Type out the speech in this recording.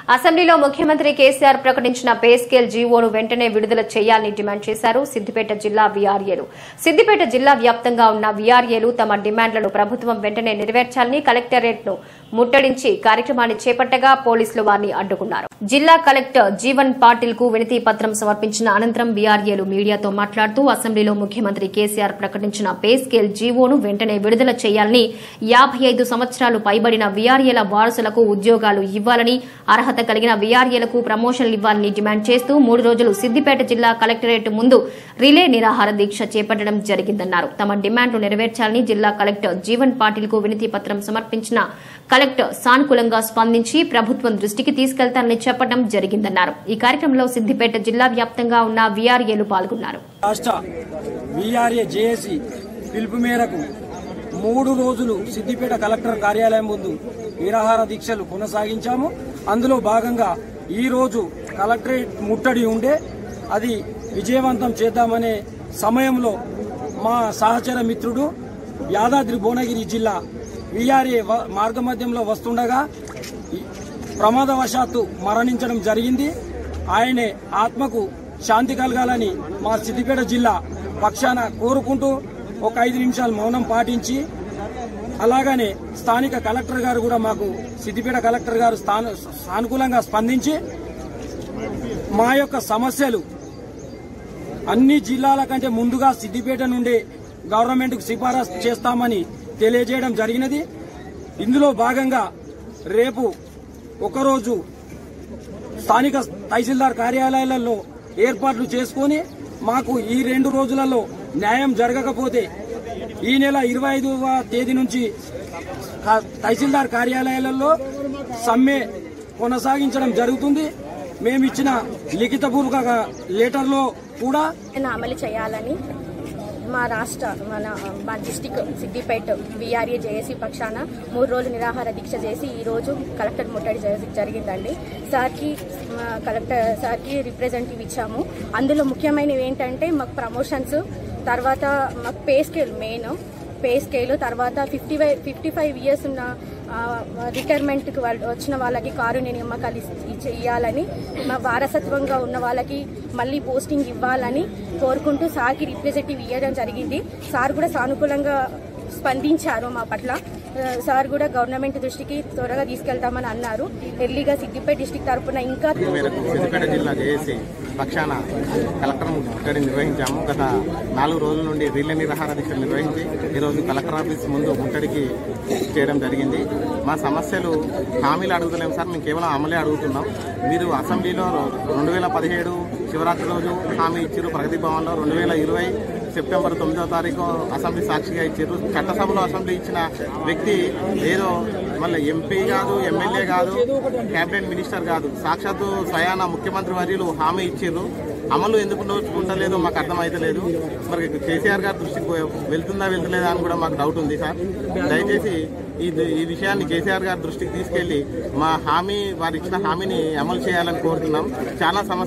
అసెంబ్లీలో ముఖ్యమంత్రి కేసీఆర్ ప్రకటించిన పే స్కేల్ జీవోను వెంటనే విడుదల చేయాలని డిమాండ్ చేశారు సిద్దిపేట జిల్లా వీఆర్ఏలు సిద్దిపేట జిల్లా వ్యాప్తంగా ఉన్న వీఆర్ఏలు తమ డిమాండ్లను ప్రభుత్వం వెంటనే నెరవేర్చాలని కలెక్టరేట్ ను ముట్టడించి కార్యక్రమాన్ని చేపట్టగా పోలీసులు వారిని అడ్డుకున్నారు జిల్లా కలెక్టర్ జీవన్ పాటిల్ కు వినతి పత్రం సమర్పించిన అనంతరం బీఆర్ఏలు మీడియాతో మాట్లాడుతూ అసెంబ్లీలో ముఖ్యమంత్రి కేసీఆర్ ప్రకటించిన పే స్కేల్ జీవోను వెంటనే విడుదల చేయాలని యాభై ఐదు సంవత్సరాలు పైబడిన వీఆర్ఏల వారసులకు ఉద్యోగాలు ఇవ్వాలని అర్హత కలిగిన వీఆర్ఏలకు ప్రమోషన్లు ఇవ్వాలని డిమాండ్ చేస్తూ మూడు రోజులు సిద్దిపేట జిల్లా కలెక్టరేట్ ముందు రిలే నిరాహార దీక్ష చేపట్టడం జరిగిందన్నారు తమ డిమాండ్లు నెరవేర్చాలని జిల్లా కలెక్టర్ జీవన్ పాటిల్ కు వినతి పత్రం సమర్పించిన కలెక్టర్ సానుకూలంగా స్పందించి ప్రభుత్వం దృష్టికి తీసుకెళ్తారని చెప్పడం జరిగిందన్నారు ఈ కార్యక్రమంలో సిద్దిపేట జిల్లా వ్యాప్తంగా ఉన్న వీఆర్ఏలు పాల్గొన్నారు రాష్ట్ర వీఆర్ఏ జేఏసీ పిలుపు మేరకు మూడు రోజులు సిద్దిపేట కలెక్టర్ కార్యాలయం ముందు నిరాహార దీక్షలు కొనసాగించాము అందులో భాగంగా ఈ రోజు కలెక్టరేట్ ముట్టడి ఉండే అది విజయవంతం చేద్దామనే సమయంలో మా సహచర మిత్రుడు యాదాద్రి భువనగిరి జిల్లా వీఆర్ఏ మార్గమధ్యంలో వస్తుండగా ప్రమాదవశాత్తు మరణించడం జరిగింది ఆయనే ఆత్మకు శాంతి కలగాలని మా సిద్దిపేట జిల్లా పక్షాన కోరుకుంటూ ఒక ఐదు నిమిషాలు మౌనం పాటించి అలాగనే స్థానిక కలెక్టర్ గారు కూడా మాకు సిద్దిపేట కలెక్టర్ గారు స్థాన సానుకూలంగా స్పందించి మా యొక్క సమస్యలు అన్ని జిల్లాల కంటే ముందుగా సిద్దిపేట నుండి గవర్నమెంట్కు సిఫారసు చేస్తామని తెలియజేయడం జరిగినది ఇందులో భాగంగా రేపు ఒకరోజు స్థానిక తహసీల్దార్ కార్యాలయాలలో ఏర్పాట్లు చేసుకొని మాకు ఈ రెండు రోజులలో న్యాయం జరగకపోతే ఈ నెల ఇరవై ఐదవ తేదీ నుంచి కా- తహసీల్దార్ కార్యాలయాలలో సమ్మె కొనసాగించడం జరుగుతుంది మేము ఇచ్చిన లిఖితపూర్వక లెటర్లో కూడా ను అమలు చేయాలని మా రాష్ట్ర మన మా డిస్టిక్ సిద్దిపేట వీఆర్ఏ జేఏసీ పక్షాన మూడు రోజులు నిరాహార దీక్ష చేసి ఈ రోజు కలెక్టర్ ముట్టడి జరి- జరిగిందండి సార్కి మా కలెక్టర్ సార్కి రిప్రజెంటేటివ్ ఇచ్చాము అందులో ముఖ్యమైనవి ఏంటంటే మాకు ప్రమోషన్స్ తర్వాత మాకు pay scale main pay scale తర్వాత fifty five fifty five years ఉన్న రిటైర్మెంట్కి వాళ్ళు వచ్చిన వాళ్ళకి కారుణ్య నియామకాలు ఇస్- ఇచ్చి- ఇవ్వాలని మా వారసత్వంగా ఉన్న వాళ్ళకి మళ్ళీ పోస్టింగ్ ఇవ్వాలని కోరుకుంటూ సార్కి రిప్రజెంటేటివ్ ఇవ్వడం జరిగింది సార్ కూడా సానుకూలంగా స్పందించారు మా పట్ల ఆ, సార్ కూడా గవర్నమెంట్ దృష్టికి త్వరగా తీసుకెళ్తామని అన్నారు ఎర్లీగా సిద్దిపేట డిస్టిక్ తరఫున ఇంకా ఈ మేరకు సిద్దిపేట జిల్లా జేఏసీ పక్షాన కలెక్టర్ ముట్టడి నిర్వహించాము గత నాలుగు రోజుల నుండి రీలే నిరాహార దీక్షలు నిర్వహించి ఈరోజు కలెక్టర్ ఆఫీస్ ముందు ముట్టడికి చేయడం జరిగింది మా సమస్యలు హామీలు అడుగుతలేము సార్ మేము కేవలం అమలే అడుగుతున్నాం మీరు అసెంబ్లీలో రెండు వేల పదిహేడు శివరాత్రి రోజు హామీ ఇచ్చారు ప్రగతి భవన్లో రెండు వేల ఇరవై సెప్టెంబర్ తొమ్మిదో తారీఖు అసెంబ్లీ సాక్షిగా ఇచ్చారు చట్టసభలో అసెంబ్లీ ఇచ్చిన వ్యక్తి ఏదో మళ్ళీ ఎంపీ కాదు ఎమ్మెల్యే కాదు కేబినెట్ మినిస్టర్ కాదు సాక్షాత్తు స్వయాన ముఖ్యమంత్రి వర్యులు హామీ ఇచ్చారు అమలు ఎందుకు నోచుకుంటలేదో మాకు అర్థమైతలేదు మరి కేసీఆర్ గారి దృష్టికి పో- వెళ్తుందా వెళ్తలేదా అని కూడా మాకు డౌట్ ఉంది సార్ దయచేసి ఈ ఈ విషయాన్ని కేసీఆర్ గారి దృష్టికి తీసుకెళ్లి మా హామీ వారు ఇచ్చిన హామీని అమలు చేయాలని కోరుతున్నాం చాలా సమస్య